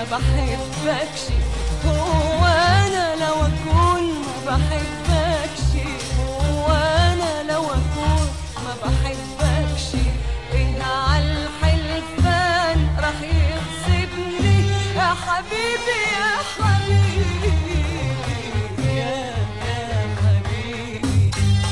ما بحبكش هو انا لو اكون ما بحبكش هو انا لو اكون ما بحبكش ايه على الحلفان راح يغصبني يا حبيبي يا حبيبي يا يا حبيبي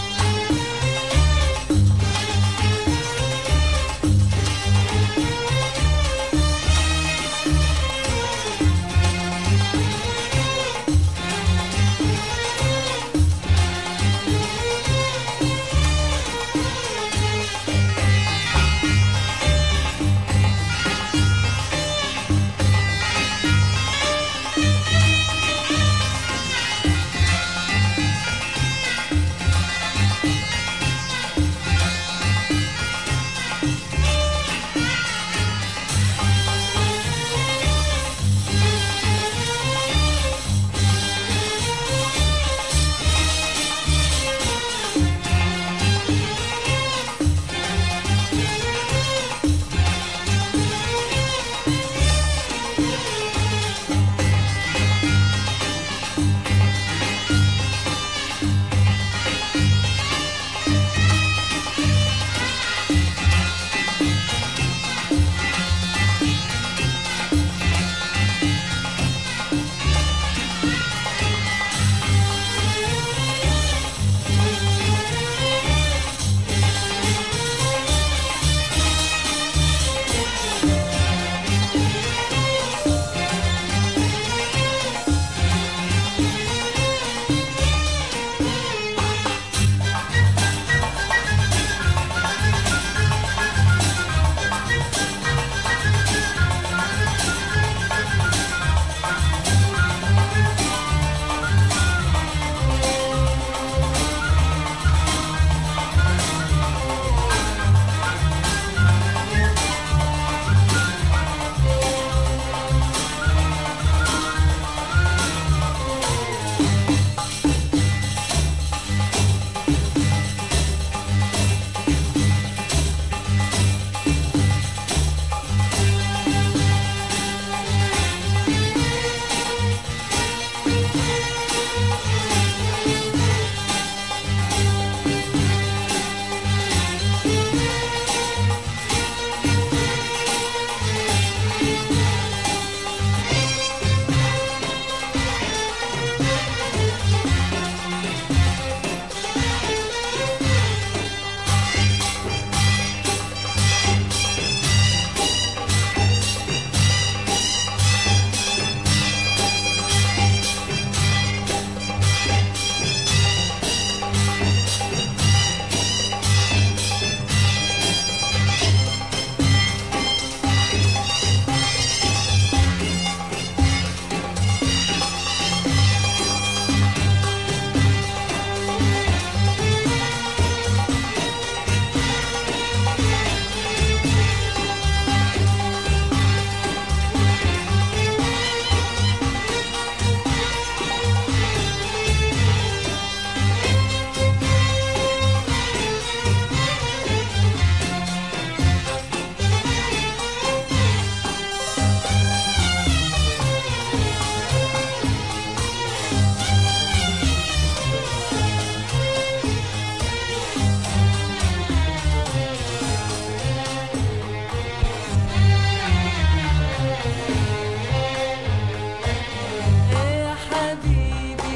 يا حبيبي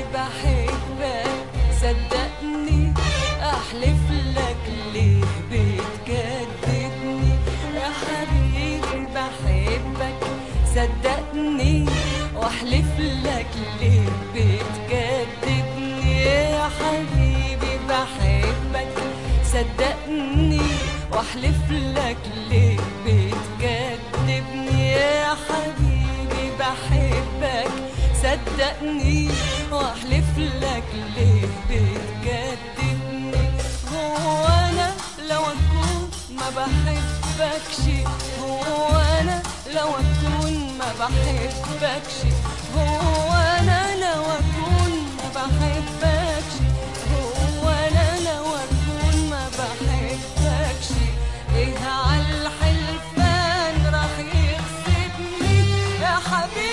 بحبك صدقني احلف لك ليه بتكذبني يا حبيبي بحبك صدقني واحلف لك ليه بتكذبني يا حبيبي بحبك صدقني واحلف لك ليه بتكذبني يا حبيبي بحبك صدقني واحلف لك ليه بتكذبني هو انا لو اكون ما بحبكش هو انا لو اكون ما بحبكش هو انا لو اكون ما بحبكش هو انا لو اكون ما بحبكش ايه على الحلفان راح يغصبني يا حبيبي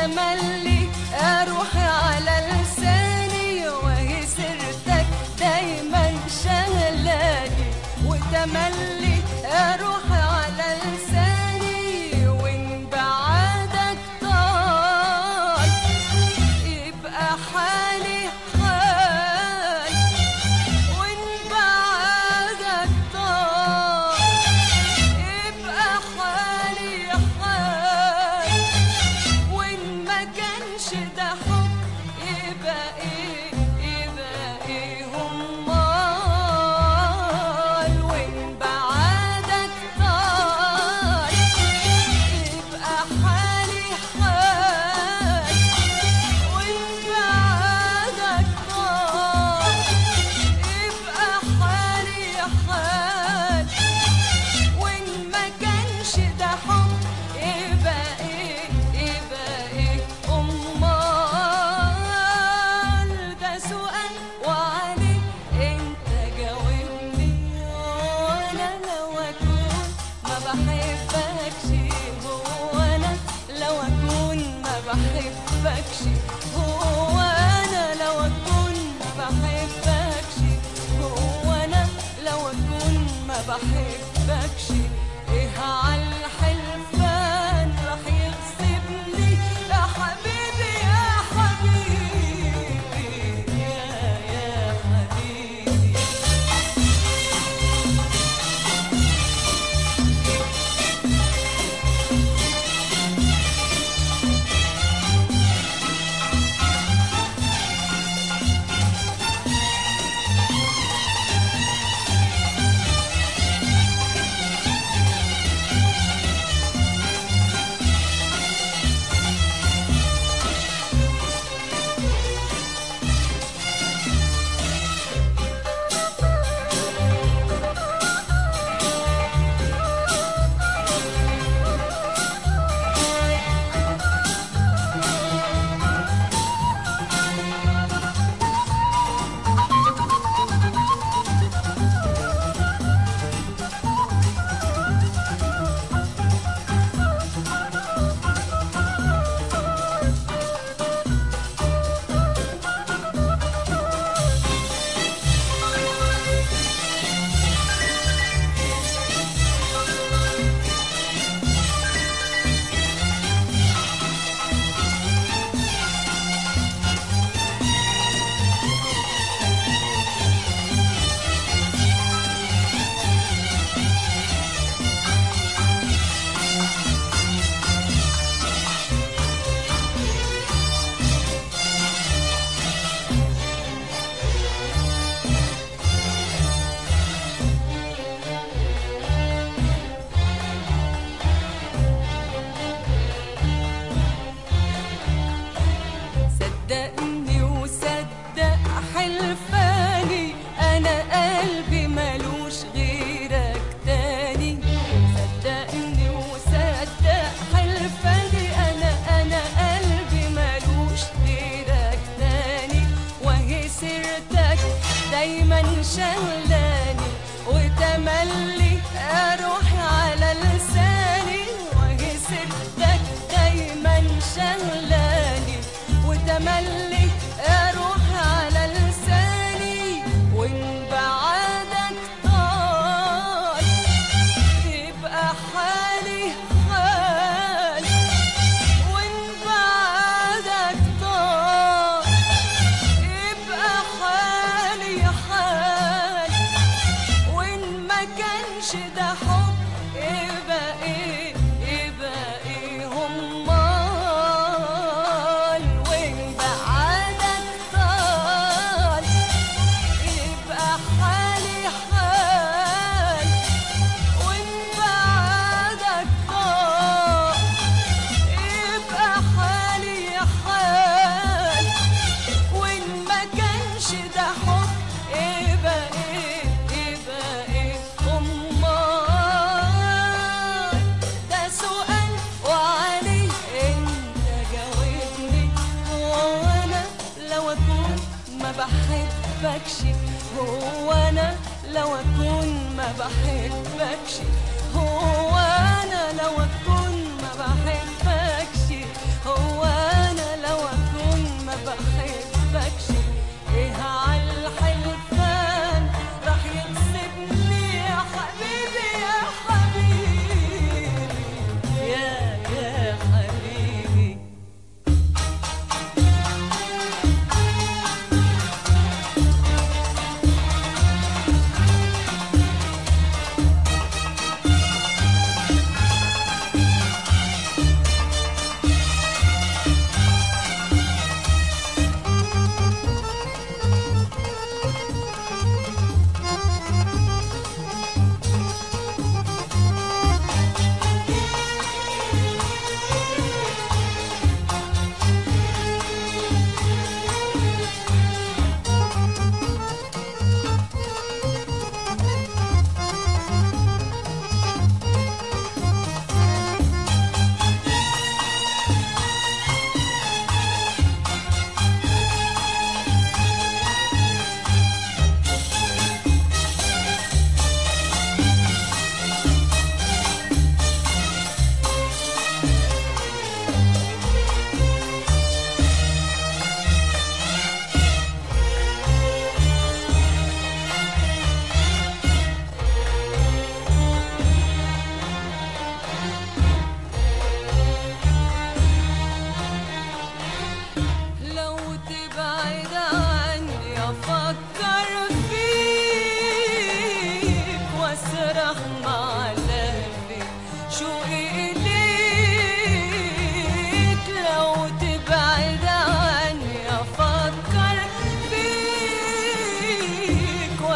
وتملي روحي على لساني وهي سيرتك دايما شغلاني وتملي روحي على لساني وان بعدك طال يبقى حالي حال وان بعدك طال يبقى حالي حال وان ما كانش ده حب يبقى ايه يبقى ايه امال وان بعدك طال يبقى حالي حال وان بعدك طال يبقى حالي حال وان ما كانش ده حب يبقى ايه يبقى ايه امال ده سؤال وعليه انت جاوبني وانا لو اكون ما بحبكش هو انا لو اكون ما بحبكش هو انا لو اكون ما بحبكش هو انا لو اكون ما بحبكش ايه عالحلفان راح يغصبني يا حبيبي يا حبيبي يا يا حبيبي صدقني وصدق حلفاني انا قلبي ملوش غيرك تاني صدقني وصدق حلفاني انا انا قلبي ملوش غيرك تاني وهي سيرتك دايما شغلاني وتملي روحي على لساني وهي سيرتك دايما شغلاني وتملي روحي على لساني وان بعدك طال يبقى حالي حال وان بعدك طال يبقى حالي حال وان ما كانش ده حب يبقى ايه يبقى ايه امال وان بعدك طال يبقى حالي حال وان بعدك طال يبقى حالي حال وان ما كانش ده حب يبقى ايه يبقى ايه امال ده سؤال وعليه انت جاوبني هو انا لو اكون ما بحبكش هو انا لو اكون ما بحبكش هو انا لو اكون ما بحبكش هو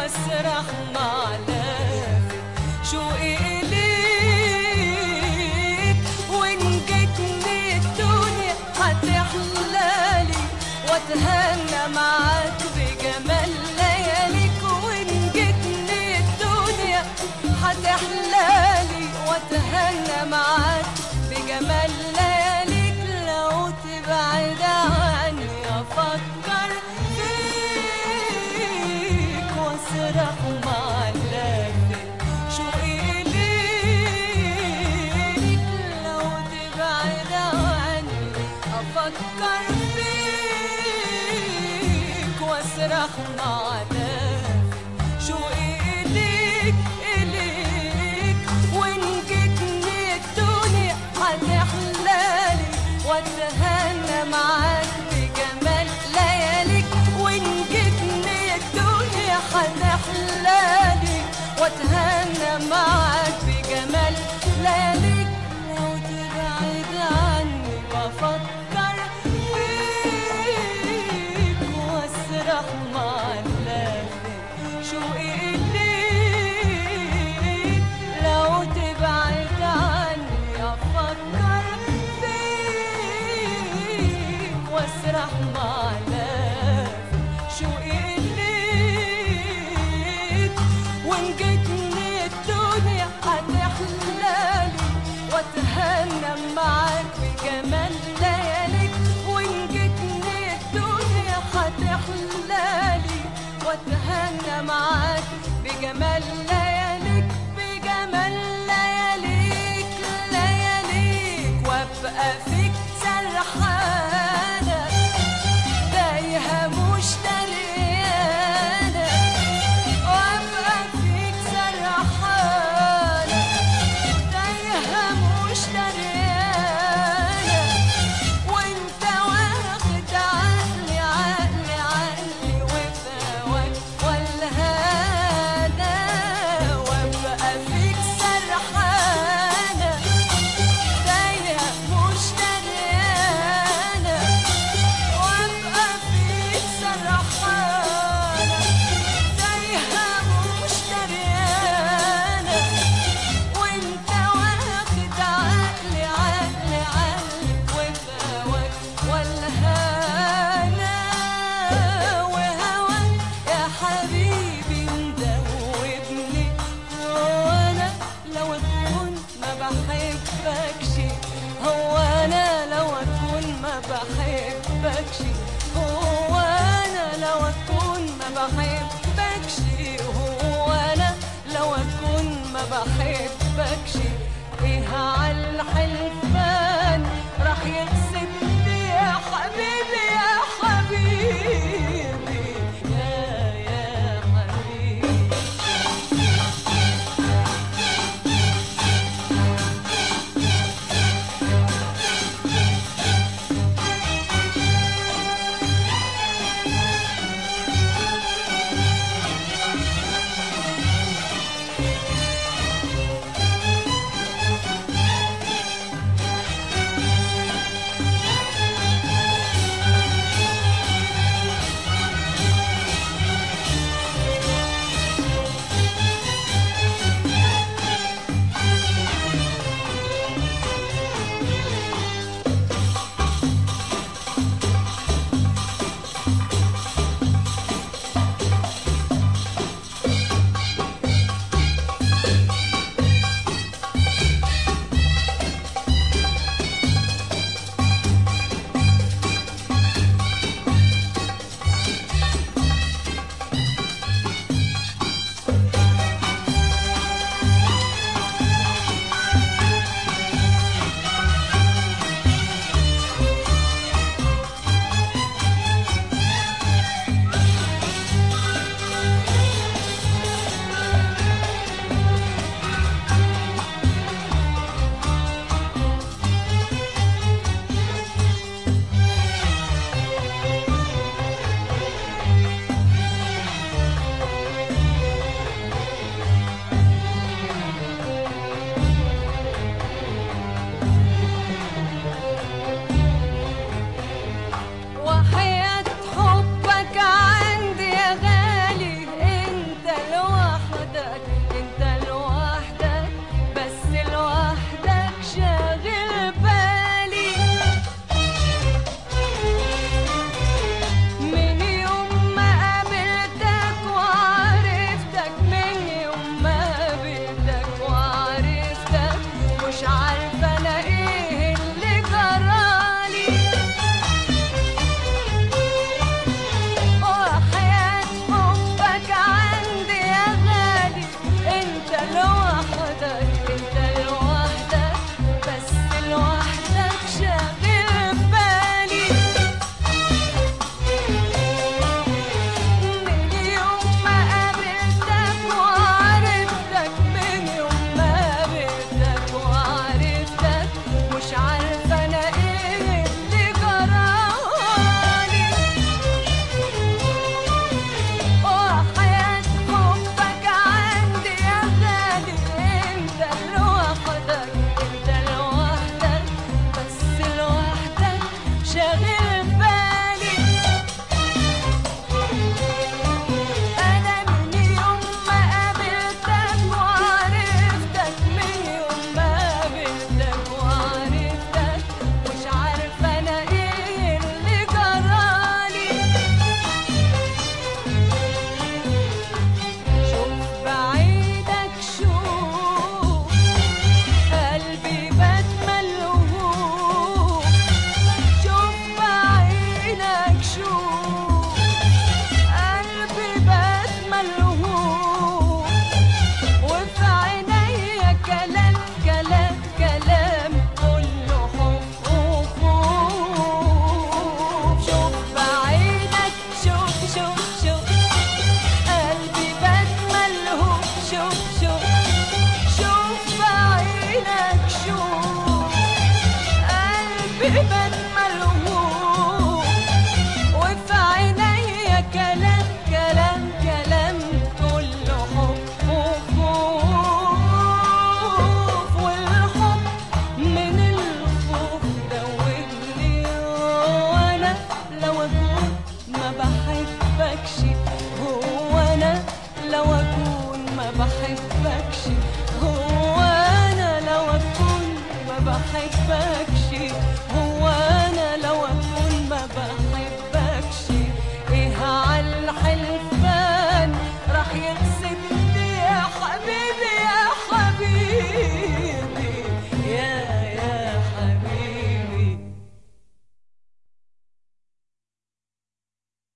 واسرح مع لافت شوقي إليك وإن جيتني الدنيا هتحلالي واتهنى معاك بجمال لياليك وإن جيتني الدنيا هتحلالي واتهنى معاك بجمال لياليك لو تبعد عني افكر فيك واسرح مع اللافت شوقي إليك لو تبعد عني افكر فيك واسرح مع اللافت شوقي إليك إليك وإن جيتني الدنيا هتحلالي واتهنى معاك بجمال لياليك وإن جيتني الدنيا هتحلالي واتهنى معاك بجمال لياليك لو تبعد عني بفكر فيك واسرح مع اللافت شوقي إليك لو تبعد عني أفكر فيك واسرح مع اللافت شوقي إليك وإن جيتني الدنيا هتحلالي واتهنى معاك بجمال لياليك وإن جيتني الدنيا هتحلالي واتهنى معاك بجمال لياليك بجمال لياليك لياليك وابقى فيك سرحانة تايهة مش دريانة وابقى فيك سرحانة تايهة مش دريانة وانت واخد عقلي عقلي عقلي وفاوك والهانا وابقى فيك سرحانة تايهة مش دريانة وابقى فيك سرحانة تايهة مش دريانة وانت واخد عقلي عقلي عقلي وفاوك والهانا وهواك يا حبيبي مدوبني وانا لو اكون ما بحبكش هو انا لو اكون ما بحبكش هو انا لو اكون ما بحبكش هو انا لو اكون ما بحبكش ايه على الحلفان راح يكسبني يا حبيبي يا حبيبي يا يا حبيبي بحبكش هو انا لو اكون ما بحبكش